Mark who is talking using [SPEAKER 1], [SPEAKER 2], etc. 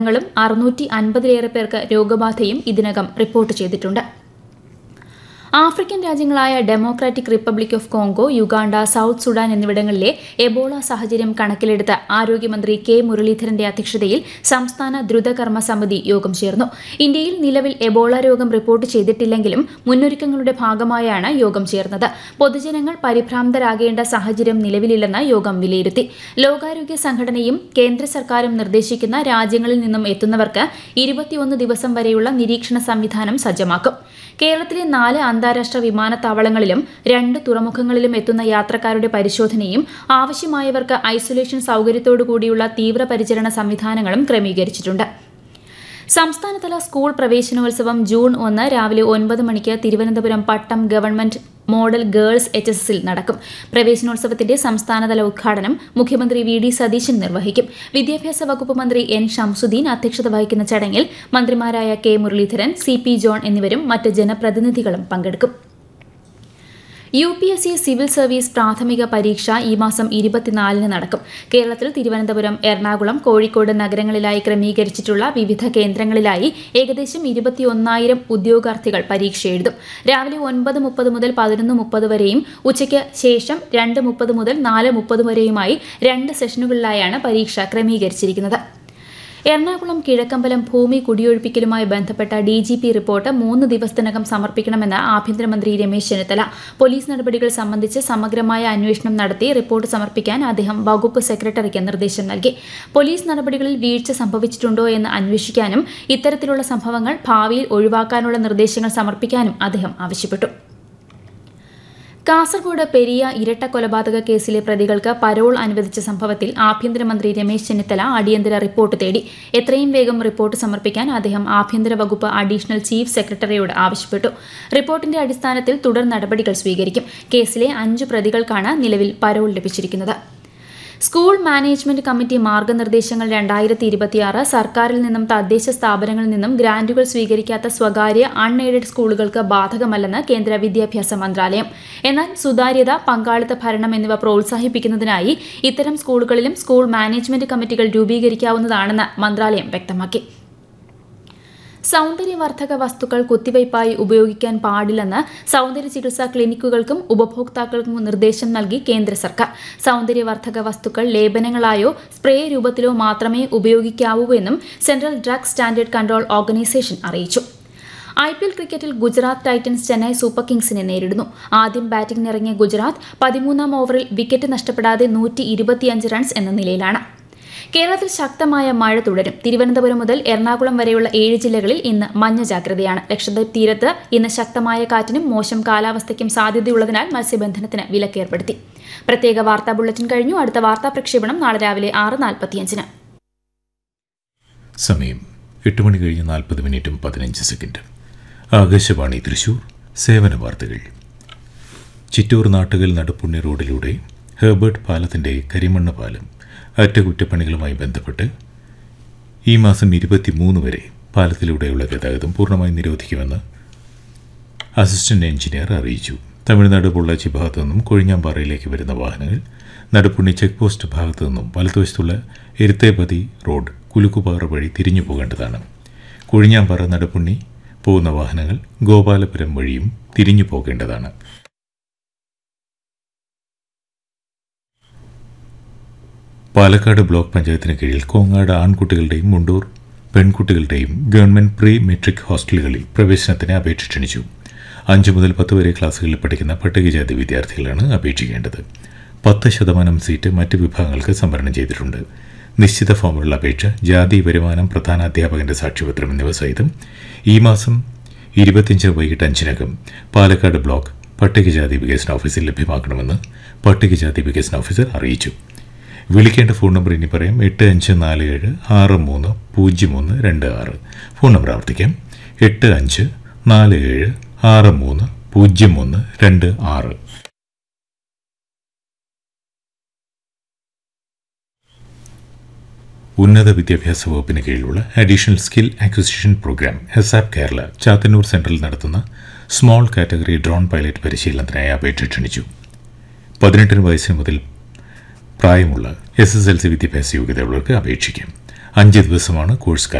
[SPEAKER 1] ങ്ങളും അറുന്നൂറ്റി അൻപതിലേറെ പേർക്ക് രോഗബാധയും ഇതിനകം റിപ്പോർട്ട് ചെയ്തിട്ടുണ്ട് ആഫ്രിക്കൻ രാജ്യങ്ങളായ democratic republic of Congo Uganda South Sudan എന്നിവിടങ്ങളിലെ എബോള സാഹചര്യം കണക്കിലെടുത്ത് ആരോഗ്യമന്ത്രി കെ മുരളീധരന്റെ അധ്യക്ഷതയിൽ സംസ്ഥാന ദ്രുതകർമ്മ സമിതി യോഗം ചേർന്നു ഇന്ത്യയിൽ നിലവിൽ എബോള രോഗം റിപ്പോർട്ട് ചെയ്തിട്ടില്ലെങ്കിലും മുന്നൊരുക്കങ്ങളുടെ ഭാഗമായാണ് യോഗം ചേർന്നത് പൊതുജനങ്ങൾ പരിഭ്രാന്തരാകേണ്ട സാഹചര്യം നിലവിലില്ലെന്ന് യോഗം വിലയിരുത്തി ലോകാരോഗ്യ സംഘടനയും കേന്ദ്ര സർക്കാരും നിർദ്ദേശിക്കുന്ന രാജ്യങ്ങളിൽ നിന്നും എത്തുന്നവർക്ക് ഇരുപത്തിയൊന്ന് ദിവസം വരെയുള്ള നിരീക്ഷണ സംവിധാനം സജ്ജമാക്കും കേരളത്തിലെ നാല് അന്താരാഷ്ട്ര വിമാനത്താവളങ്ങളിലും രണ്ട് തുറമുഖങ്ങളിലും എത്തുന്ന യാത്രക്കാരുടെ പരിശോധനയും ആവശ്യമായവർക്ക് ഐസൊലേഷൻ സൌകര്യത്തോടു കൂടിയുള്ള തീവ്രപരിചരണ സംവിധാനങ്ങളും ക്രമീകരിച്ചിട്ടുണ്ട് സംസ്ഥാനതല സ്കൂൾ പ്രവേശനോത്സവം ജൂൺ ഒന്ന് രാവിലെ ഒൻപത് മണിക്ക് Thiruvananthapuram Pattom government model girls H S എസിൽ നടക്കും പ്രവേശനോത്സവത്തിന്റെ സംസ്ഥാനതല ഉദ്ഘാടനം മുഖ്യമന്ത്രി വി ഡി സതീശൻ നിർവഹിക്കും വിദ്യാഭ്യാസ വകുപ്പ് മന്ത്രി എൻ ഷംസുദ്ദീൻ അധ്യക്ഷത വഹിക്കുന്ന ചടങ്ങിൽ മന്ത്രിമാരായ K Muraleedharan C P John എന്നിവരും മറ്റ് ജനപ്രതിനിധികളും പങ്കെടുക്കും U P S C civil service പ്രാഥമിക പരീക്ഷ ഈ മാസം ഇരുപത്തിനാലിന് നടക്കും കേരളത്തിൽ തിരുവനന്തപുരം എറണാകുളം കോഴിക്കോട് നഗരങ്ങളിലായി ക്രമീകരിച്ചിട്ടുള്ള വിവിധ കേന്ദ്രങ്ങളിലായി ഏകദേശം ഇരുപത്തിയൊന്നായിരം ഉദ്യോഗാർത്ഥികൾ പരീക്ഷ എഴുതും രാവിലെ ഒൻപത് മുപ്പത് മുതൽ പതിനൊന്ന് മുപ്പത് വരെയും ഉച്ചയ്ക്ക് ശേഷം രണ്ട് മുപ്പത് മുതൽ നാല് മുപ്പത് വരെയുമായി രണ്ട് സെഷനുകളിലായാണ് പരീക്ഷ ക്രമീകരിച്ചിരിക്കുന്നത് എറണാകുളം കിഴക്കമ്പലം ഭൂമി കുടിയൊഴിപ്പിക്കലുമായി ബന്ധപ്പെട്ട ഡി ജി പി റിപ്പോർട്ട് മൂന്ന് ദിവസത്തിനകം സമർപ്പിക്കണമെന്ന് ആഭ്യന്തരമന്ത്രി രമേശ് ചെന്നിത്തല പോലീസ് നടപടികൾ സംബന്ധിച്ച് സമഗ്രമായ അന്വേഷണം നടത്തി റിപ്പോർട്ട് സമർപ്പിക്കാൻ അദ്ദേഹം വകുപ്പ് സെക്രട്ടറിക്ക് നിർദ്ദേശം നൽകി പോലീസ് നടപടികളിൽ വീഴ്ച സംഭവിച്ചിട്ടുണ്ടോ എന്ന് അന്വേഷിക്കാനും ഇത്തരത്തിലുള്ള സംഭവങ്ങൾ ഭാവിയിൽ ഒഴിവാക്കാനുള്ള നിർദ്ദേശങ്ങൾ സമർപ്പിക്കാനും അദ്ദേഹം ആവശ്യപ്പെട്ടു കാസർഗോഡ് പെരിയ ഇരട്ട കൊലപാതക കേസിലെ പ്രതികൾക്ക് പരോൾ അനുവദിച്ച സംഭവത്തിൽ ആഭ്യന്തരമന്ത്രി രമേശ് ചെന്നിത്തല അടിയന്തര റിപ്പോർട്ട് തേടി എത്രയും വേഗം റിപ്പോർട്ട് സമർപ്പിക്കാൻ അദ്ദേഹം ആഭ്യന്തര വകുപ്പ് അഡീഷണൽ ചീഫ് സെക്രട്ടറിയോട് ആവശ്യപ്പെട്ടു റിപ്പോർട്ടിന്റെ അടിസ്ഥാനത്തിൽ തുടർ നടപടികൾ സ്വീകരിക്കും കേസിലെ അഞ്ചു പ്രതികൾക്കാണ് നിലവിൽ പരോൾ ലഭിച്ചിരിക്കുന്നത് സ്കൂൾ മാനേജ്മെന്റ് കമ്മിറ്റി മാർഗനിർദ്ദേശങ്ങൾ രണ്ടായിരത്തി ഇരുപത്തിയാറ് സർക്കാരിൽ നിന്നും തദ്ദേശ സ്ഥാപനങ്ങളിൽ നിന്നും ഗ്രാന്റുകൾ സ്വീകരിക്കാത്ത സ്വകാര്യ അൺ എയ്ഡഡ് സ്കൂളുകൾക്ക് ബാധകമല്ലെന്ന് കേന്ദ്ര വിദ്യാഭ്യാസ മന്ത്രാലയം എന്നാൽ സുതാര്യത പങ്കാളിത്ത ഭരണം എന്നിവ പ്രോത്സാഹിപ്പിക്കുന്നതിനായി ഇത്തരം സ്കൂളുകളിലും സ്കൂൾ മാനേജ്മെന്റ് കമ്മിറ്റികൾ രൂപീകരിക്കാവുന്നതാണെന്ന് മന്ത്രാലയം വ്യക്തമാക്കി സൗന്ദര്യവർദ്ധക വസ്തുക്കൾ കുത്തിവയ്പായി ഉപയോഗിക്കാൻ പാടില്ലെന്ന് സൗന്ദര്യ ചികിത്സാ ക്ലിനിക്കുകൾക്കും ഉപഭോക്താക്കൾക്കും നിർദ്ദേശം നൽകി കേന്ദ്ര സർക്കാർ സൗന്ദര്യവർദ്ധക വസ്തുക്കൾ ലേപനങ്ങളായോ സ്പ്രേ രൂപത്തിലോ മാത്രമേ ഉപയോഗിക്കാവൂ എന്നും central drug standard control organisation അറിയിച്ചു ഐ പി എൽ ക്രിക്കറ്റിൽ ഗുജറാത്ത് ടൈറ്റൻസ് ചെന്നൈ സൂപ്പർ കിങ്സിനെ നേരിടുന്നു ആദ്യം ബാറ്റിംഗിനിറങ്ങിയ ഗുജറാത്ത് പതിമൂന്നാം ഓവറിൽ വിക്കറ്റ് നഷ്ടപ്പെടാതെ നൂറ്റി ഇരുപത്തിയഞ്ച് റൺസ് എന്ന നിലയിലാണ് കേരളത്തിൽ ശക്തമായ മഴ തുടരും തിരുവനന്തപുരം മുതൽ എറണാകുളം വരെയുള്ള ഏഴ് ജില്ലകളിൽ ഇന്ന് മഞ്ഞ ജാഗ്രതയാണ് ലക്ഷദ്വീപ് തീരത്ത് ഇന്ന് ശക്തമായ കാറ്റിനും മോശം കാലാവസ്ഥയ്ക്കും സാധ്യതയുള്ളതിനാൽ മത്സ്യബന്ധനത്തിന് വിലക്കേർപ്പെടുത്തി പ്രത്യേക വാർത്താ ബുള്ളറ്റിൻ കഴിഞ്ഞു അടുത്ത വാർത്താ പ്രക്ഷേപണം നാളെ രാവിലെ ആറ് നാൽപ്പത്തിയഞ്ചിന്
[SPEAKER 2] സമയം എട്ട് മണി കഴിഞ്ഞ് നാൽപ്പത് മിനിറ്റും പതിനഞ്ച് സെക്കൻഡ് ആകാശവാണി തൃശൂർ സേവന വാർത്തകൾ ചിറ്റൂർ നാട്ടുകൽ നടുപ്പുണ്ണി റോഡിലൂടെ ഹെർബർട്ട് പാലത്തിൻ്റെ കരിമണ്ണ് പാലം അറ്റകുറ്റപ്പണികളുമായി ബന്ധപ്പെട്ട് ഈ മാസം ഇരുപത്തിമൂന്ന് വരെ പാലത്തിലൂടെയുള്ള ഗതാഗതം പൂർണ്ണമായി നിരോധിക്കുമെന്ന് അസിസ്റ്റന്റ് എഞ്ചിനീയർ അറിയിച്ചു തമിഴ്നാട് പൊള്ളാച്ചി ഭാഗത്തു നിന്നും കൊഴിഞ്ഞാമ്പാറയിലേക്ക് വരുന്ന വാഹനങ്ങൾ നടുപ്പുണ്ണി ചെക്ക് പോസ്റ്റ് ഭാഗത്തു നിന്നും വലതുവശത്തുള്ള എരുത്തേപതി റോഡ് കുലുക്കുപാറ വഴി തിരിഞ്ഞു പോകേണ്ടതാണ് കൊഴിഞ്ഞാമ്പാറ നടുപ്പുണ്ണി പോകുന്ന വാഹനങ്ങൾ ഗോപാലപുരം വഴിയും തിരിഞ്ഞു പോകേണ്ടതാണ് പാലക്കാട് ബ്ലോക്ക് പഞ്ചായത്തിന് കീഴിൽ കോങ്ങാട് ആൺകുട്ടികളുടെയും മുണ്ടൂർ പെൺകുട്ടികളുടെയും ഗവൺമെന്റ് പ്രീ മെട്രിക് ഹോസ്റ്റലുകളിൽ പ്രവേശനത്തിന് അപേക്ഷ ക്ഷണിച്ചു അഞ്ച് മുതൽ പത്ത് വരെ ക്ലാസ്സുകളിൽ പഠിക്കുന്ന പട്ടികജാതി വിദ്യാർത്ഥികളാണ് അപേക്ഷിക്കേണ്ടത് പത്ത് ശതമാനം സീറ്റ് മറ്റ് വിഭാഗങ്ങൾക്ക് സംവരണം ചെയ്തിട്ടുണ്ട് നിശ്ചിത ഫോമിലുള്ള അപേക്ഷ ജാതി വരുമാനം പ്രധാന അധ്യാപകന്റെ സാക്ഷ്യപത്രം എന്നിവ സഹിതം ഈ മാസം ഇരുപത്തിയഞ്ച് വൈകിട്ട് അഞ്ചിനകം പാലക്കാട് ബ്ലോക്ക് പട്ടികജാതി വികസന ഓഫീസിൽ ലഭ്യമാക്കണമെന്ന് പട്ടികജാതി വികസന ഓഫീസർ അറിയിച്ചു വിളിക്കേണ്ട ഫോൺ നമ്പർ ഇനി പറയാം എട്ട് അഞ്ച് നാല് ഏഴ് ആറ് മൂന്ന് പൂജ്യം ഒന്ന് രണ്ട് ആറ് ഫോൺ നമ്പർ ആവർത്തിക്കാം എട്ട് അഞ്ച് നാല് ഏഴ് ആറ് മൂന്ന് പൂജ്യം ഒന്ന് രണ്ട് ആറ് ഉന്നത വിദ്യാഭ്യാസ വകുപ്പിന് കീഴിലുള്ള അഡീഷണൽ സ്കിൽ അക്വിസിഷൻ പ്രോഗ്രാം ഹെസാബ് കേരള ചാത്തന്നൂർ സെൻട്രൽ നടത്തുന്ന സ്മോൾ കാറ്റഗറി ഡ്രോൺ പൈലറ്റ് പരിശീലനത്തിനായി അപേക്ഷ ക്ഷണിച്ചു പതിനെട്ടിന് വയസ്സിന് മുതൽ പ്രായമുള്ള എസ് എസ് എൽ സി വിദ്യാഭ്യാസ യോഗ്യതയുള്ളവർക്ക് അപേക്ഷിക്കാം അഞ്ച് ദിവസമാണ് കോഴ്സ്